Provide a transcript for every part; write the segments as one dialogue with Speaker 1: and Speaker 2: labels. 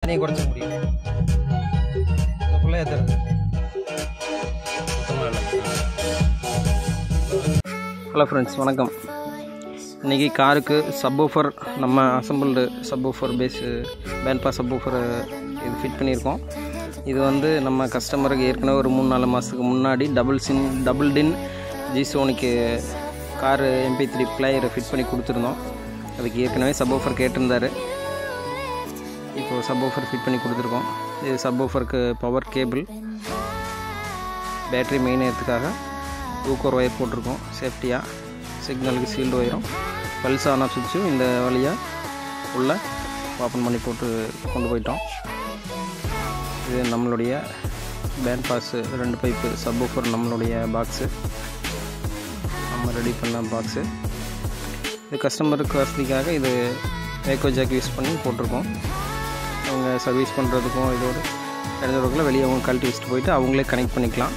Speaker 1: தண்ணியை குறைச்சிக்க முடியும் இந்த ஃபுல்லாக ஏற்றுறது சுத்தமாக இல்லை ஹலோ ஃப்ரெண்ட்ஸ் வணக்கம் இன்றைக்கி காருக்கு சப்வூஃபர் நம்ம assembled subwoofer bass bandpass subwoofer இது ஃபிட் பண்ணியிருக்கோம் இது வந்து நம்ம கஸ்டமருக்கு ஏற்கனவே ஒரு மூணு நாலு மாதத்துக்கு முன்னாடி double din double din G சோனிக்கு காரு எம்பி த்ரீ பிளேயரை ஃபிட் பண்ணி கொடுத்துருந்தோம் அதுக்கு ஏற்கனவே சப்வூஃபர் கேட்டிருந்தாரு இப்போது சப்வூஃபர் ஃபிட் பண்ணி கொடுத்துருக்கோம் இது சப்வூஃபருக்கு பவர் கேபிள் பேட்டரி மெயின் ஏற்றுக்காக ஊக்கோர் ஒயர் போட்டிருக்கோம் சேஃப்டியாக சிக்னலுக்கு சீல்டு ஒயரும் பல்ஸ் ஆன் ஆஃப் சுவிட்சும் இந்த வழியாக உள்ள ஓப்பன் பண்ணி போட்டு கொண்டு போயிட்டோம் இது நம்மளுடைய பேண்ட் பாஸு ரெண்டு பைப்பு சப்வூஃபர் நம்மளுடைய பாக்ஸு நம்ம ரெடி பண்ண பாக்ஸு இது கஸ்டமருக்கு வசதிக்காக இது வேக்கோ ஜாக் யூஸ் பண்ணி போட்டிருக்கோம் அவங்க சர்வீஸ் பண்ணுறதுக்கும் இதோட தெரிஞ்சவர்களுக்குள்ள வெளியே அவங்க கழட்டி வச்சுட்டு போயிட்டு அவங்களே கனெக்ட் பண்ணிக்கலாம்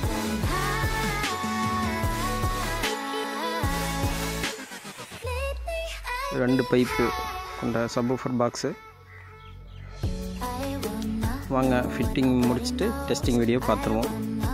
Speaker 1: ரெண்டு பைப்பு கொண்ட சப்வூஃபர் பாக்ஸு வாங்க ஃபிட்டிங் முடிச்சுட்டு டெஸ்டிங் வீடியோ பார்த்துருவோம்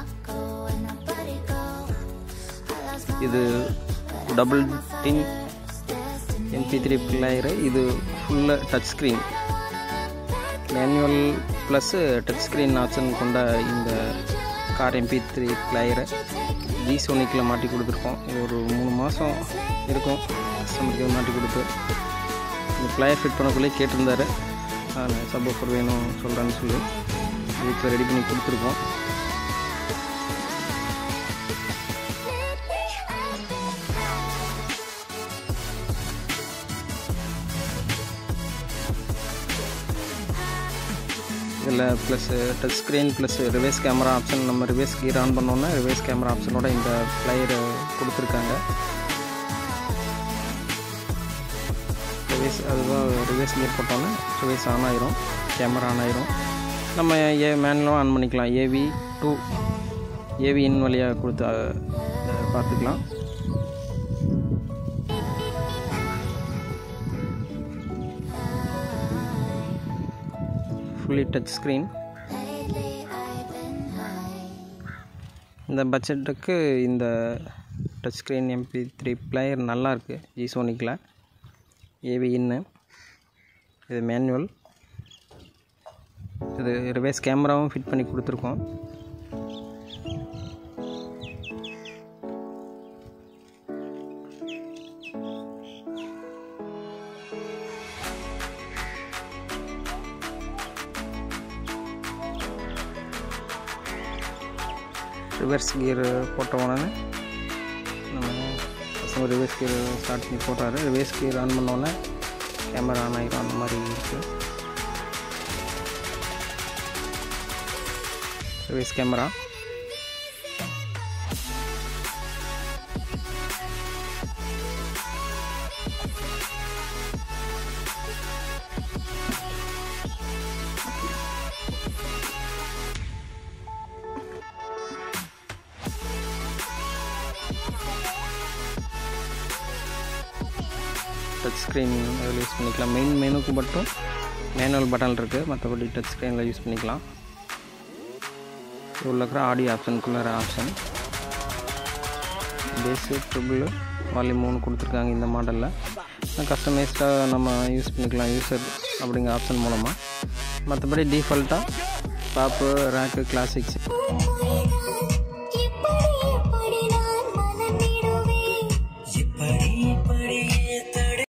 Speaker 1: இது double din MP three player இது ஃபுல்லாக touch screen manual plus touch screen option கொண்ட இந்த கார் எம்பி த்ரீ பிளேயரை ஜி சோனிக்கில் மாட்டி கொடுத்துருக்கோம் இது ஒரு மூணு மாதம் இருக்கும் கஸ்டமருக்கு மாட்டி கொடுத்து இந்த பிளேயர் ஃபிட் பண்ணக்குள்ளே கேட்டிருந்தாரு நான் சப் ஆஃபர் வேணும் சொல்கிறேன்னு சொல்லி இதுக்கு ரெடி பண்ணி கொடுத்துருக்கோம் இதில் plus touch screen plus reverse camera option நம்ம ரிவர்ஸ் கீர் ஆன் பண்ணோன்னா ரிவர்ஸ் கேமரா ஆப்ஷனோட இந்த பிளேயரை கொடுத்துருக்காங்க ரிவர்ஸ் அதுதான் ரிவர்ஸ் கீர் போட்டோன்னே ரிவர்ஸ் ஆன் ஆயிரும் கேமரா ஆன் ஆயிரும் நம்ம ஏ மேனுவலும் ஆன் பண்ணிக்கலாம் ஏவி டூ ஏவி இன் வழியாக கொடுத்து அஹ், பார்த்துக்கலாம் ஃபுல்லி டச் ஸ்க்ரீன் இந்த பட்ஜெட்டுக்கு இந்த touch screen MP three player நல்லாயிருக்கு ஜி சோனிக்கில் ஏவி இன்னு இது மேனுவல் இது ரிவர்ஸ் கேமராவும் ஃபிட் பண்ணி கொடுத்துருக்கோம் ரிவர்ஸ் கியர் போட்ட உடனே நம்ம பசங்க ரிவர்ஸ் கியர் ஸ்டார்ட் பண்ணி போட்டாரு ரிவர்ஸ் கியர் ஆன் பண்ண உடனே கேமரா ஆன் ஆகிரும் அந்த மாதிரி இருக்குது ரிவர்ஸ் கேமரா டச் ஸ்க்ரீன் அதில் யூஸ் பண்ணிக்கலாம் மெயின் மெனுக்கு மட்டும் மேனுவல் பட்டன் இருக்குது மற்றபடி டச் ஸ்க்ரீனில் யூஸ் பண்ணிக்கலாம் இது உள்ள இருக்கிற ஆடியோ ஆப்ஷனுக்குள்ள ஆப்ஷன் பேஸு ட்ரிபிள் வால்யூம் மூணு கொடுத்துருக்காங்க இந்த மாடலில் கஸ்டமைஸ்டாக நம்ம யூஸ் பண்ணிக்கலாம் யூசர் அப்படிங்கிற ஆப்ஷன் மூலமாக மற்றபடி டிஃபால்ட்டாக டாப்பு ரேக்கு கிளாசிக்ஸ்